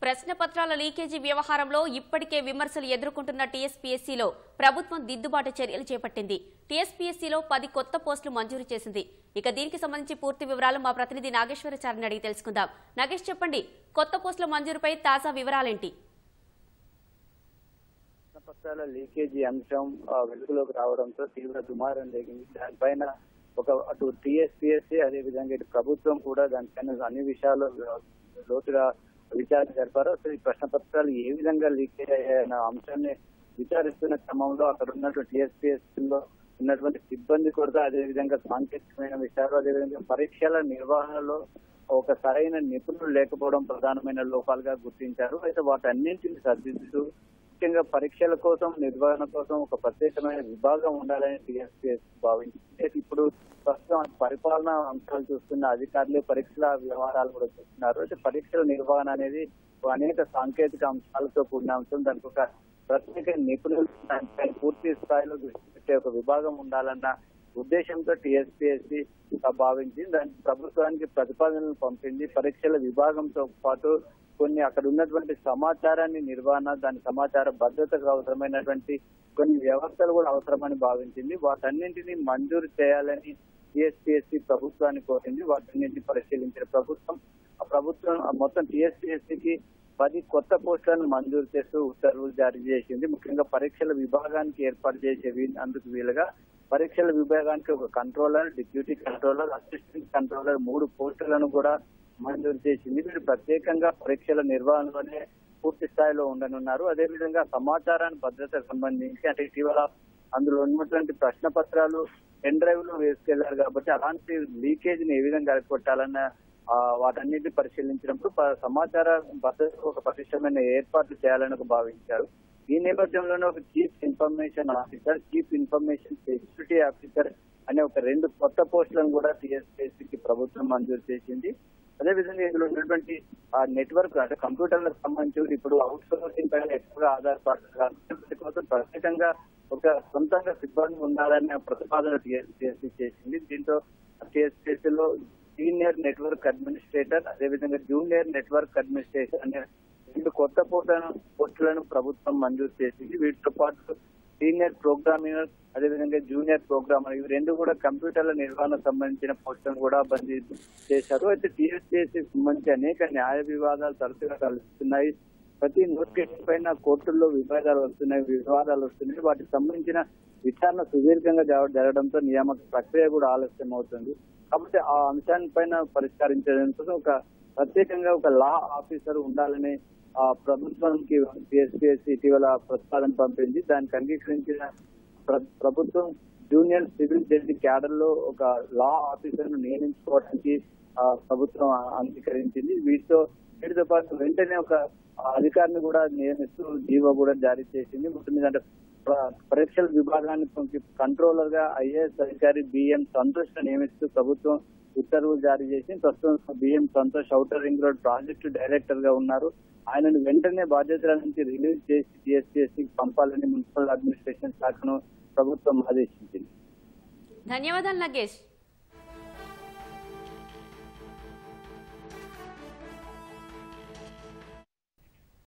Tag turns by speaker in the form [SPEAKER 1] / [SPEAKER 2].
[SPEAKER 1] ప్రశ్న పత్రాల లీకేజీ వ్యవహారంలో ఇప్పటికే విమర్శలు ఎదుర్కొంటున్న టీఎస్పీఎస్సీలో ప్రభుత్వం దిద్దుబాటు చర్యలు చేపట్టింది టీఎస్పీఎస్సీలో పది కొత్త పోస్టులు మంజూరు చేసింది ఇక దీనికి సంబంధించి పూర్తి వివరాలు మా ప్రతినిధి నాగేశ్వరచారిని అడిగి తెలుసుకుందాం నాగేష్ చెప్పండి కొత్త పోస్టుల మంజూరుపై తాజా వివరాలేంటి
[SPEAKER 2] పత్రాల లీకేజీ అంశం ఆ, వెలుగులోకి రావడంతో తీవ్ర దుమారం జరిగింది దానిపైన ఒక అటు టీఎస్పీఎస్సీ అదే విధంగా ఇటు ప్రభుత్వం కూడా దానిపైన అన్ని విషయాలు లోతుగా విచారణ జరిపారు అసలు ఈ ప్రశ్న పత్రాలు ఏ విధంగా లీకేజ్ అయ్యాయన్న అంశాన్ని విచారిస్తున్న క్రమంలో అక్కడ ఉన్నటువంటి టీఎస్పీఎస్సీ లో ఉన్నటువంటి సిబ్బంది కొరత అదే విధంగా సాంకేతికమైన విషయాలు అదే విధంగా పరీక్షల నిర్వహణలో ఒక సరైన నిపుణులు లేకపోవడం ప్రధానమైన లోపాలుగా గుర్తించారు అయితే వాటన్నింటిని సరిదిద్దుతూ ముఖ్యంగా పరీక్షల కోసం నిర్వహణ కోసం ఒక ప్రత్యేకమైన విభాగం ఉండాలని టీఎస్పీఎస్ భావించింది ఇప్పుడు ప్రస్తుతం పరిపాలనా అంశాలు చూస్తున్న అధికారులు పరీక్షల వ్యవహారాలు కూడా చూస్తున్నారు అయితే పరీక్షల నిర్వహణ అనేది అనేక సాంకేతిక అంశాలతో కూడిన అంశం దానికి ఒక ప్రత్యేక నిపుణులు దానిపై పూర్తి స్థాయిలో దృష్టి పెట్టే ఒక విభాగం ఉండాలన్న ఉద్దేశంతో టీఎస్పీఎస్సీ భావించి దానికి ప్రభుత్వానికి ప్రతిపాదనలు పంపింది పరీక్షల విభాగంతో పాటు కొన్ని అక్కడ ఉన్నటువంటి సమాచారాన్ని నిర్వహణ దాని సమాచార భద్రతకు అవసరమైనటువంటి కొన్ని వ్యవస్థలు కూడా అవసరమని భావించింది వాటన్నింటినీ మంజూరు చేయాలని టీఎస్పీఎస్సీ ప్రభుత్వాన్ని కోరింది వాటన్నింటినీ పరిశీలించిన ప్రభుత్వం ఆ ప్రభుత్వం ఆ మొత్తం టీఎస్పీఎస్సీకి పది కొత్త పోస్టులను మంజూరు చేస్తూ ఉత్తర్వులు జారీ చేసింది ముఖ్యంగా పరీక్షల విభాగానికి ఏర్పాటు చేసే వీ- అందుకు వీలుగా పరీక్షల విభాగానికి ఒక controller deputy controller assistant controller మూడు పోస్టులను కూడా మంజూరు చేసింది వీరు ప్రత్యేకంగా పరీక్షల నిర్వహణలోనే పూర్తి స్థాయిలో ఉండనున్నారు అదేవిధంగా సమాచారాన్ని భద్రతకు సంబంధించి అంటే ఇటీవల అందులో ఉన్నటువంటి ప్రశ్న పత్రాలు పెన్ డ్రైవ్ లో వేసుకెళ్లారు కాబట్టి అలాంటి లీకేజ్ ని ఏ విధంగా అరికొట్టాలన్న ఆ, వాటన్నిటిని పరిశీలించినప్పుడు ప- సమాచార భద్రతకు ఒక పటిష్టమైన ఏర్పాట్లు చేయాలని ఒక భావించారు ఈ నేపథ్యంలోనే ఒక chief information officer chief information security officer అనే ఒక రెండు కొత్త పోస్టులను కూడా టీఎస్పీఎస్సీకి ప్రభుత్వం మంజూరు చేసింది అదేవిధంగా ఇందులో ఉన్నటువంటి ఆ నెట్వర్క్ అంటే కంప్యూటర్లకు సంబంధించి ఇప్పుడు అవుట్ సోర్సింగ్ పైన ఎక్కువగా ఆధారపడుతున్నారు వీటి కోసం ప్రత్యేకంగా ఒక సొంతంగా సిబ్బంది ఉండాలనే ప్రతిపాదన టీఎస్పీఎస్సీ చేసింది దీంతో టీఎస్పీఎస్సీ లో సీనియర్ నెట్వర్క్ అడ్మినిస్ట్రేటర్ అదేవిధంగా జూనియర్ నెట్వర్క్ అడ్మినిస్ట్రేటర్ అనే రెండు కొత్త పోస్టులను పోస్టులను ప్రభుత్వం మంజూరు చేసింది వీటితో పాటు సీనియర్ ప్రోగ్రామింగ్ అదేవిధంగా జూనియర్ ప్రోగ్రామర్ ఇవి రెండు కూడా కంప్యూటర్ల నిర్వహణ సంబంధించిన పోస్టులను కూడా బందీ చేశారు అయితే టీఎస్పీఎస్సీ సంబంధించి అనేక న్యాయ వివాదాలు తరచుగా కలుస్తున్నాయి ప్రతి నోటిఫికేషన్ పైన కోర్టుల్లో వివాదాలు వస్తున్నాయి వివాదాలు వస్తున్నాయి వాటికి సంబంధించిన విచారణ సుదీర్ఘంగా జరగ- జరగడంతో నియామక ప్రక్రియ కూడా ఆలస్యం అవుతుంది కాబట్టి ఆ అంశాన్ని పైన పరిష్కరించడానికి ఒక ప్రత్యేకంగా ఒక లా ఆఫీసర్ ఉండాలని ఆ ప్రభుత్వానికి టీఎస్పీఎస్సీ ఇటీవల ప్రతిపాదన పంపింది దానికి అంగీకరించిన ప్ర- ప్రభుత్వం జూనియర్ సివిల్ జడ్జి క్యాడర్ లో ఒక లా ఆఫీసర్ ను నియమించుకోవడానికి ఆ ప్రభుత్వం అంగీకరించింది వీటితో వీటితో పాటు వెంటనే ఒక అధికారిని కూడా నియమిస్తూ జీవో కూడా జారీ చేసింది మొత్తం మీద అంటే ప్ర- పరీక్షల విభాగానికి కంట్రోలర్ గా ఐఏఎస్ అధికారి బిఎం సంతోష్ ను నియమిస్తూ ప్రభుత్వం ఉత్తర్వులు జారీ చేసి ప్రస్తుతం BM Santosh outer ring road project director గా ఉన్నారు ఆయనను వెంటనే బాధ్యతల నుంచి రిలీజ్ చేసి టీఎస్పీఎస్సీకి పంపాలని మున్సిపల్ అడ్మినిస్ట్రేషన్ శాఖను ప్రభుత్వం ఆదేశించింది
[SPEAKER 1] ధన్యవాదాలు నాగేష్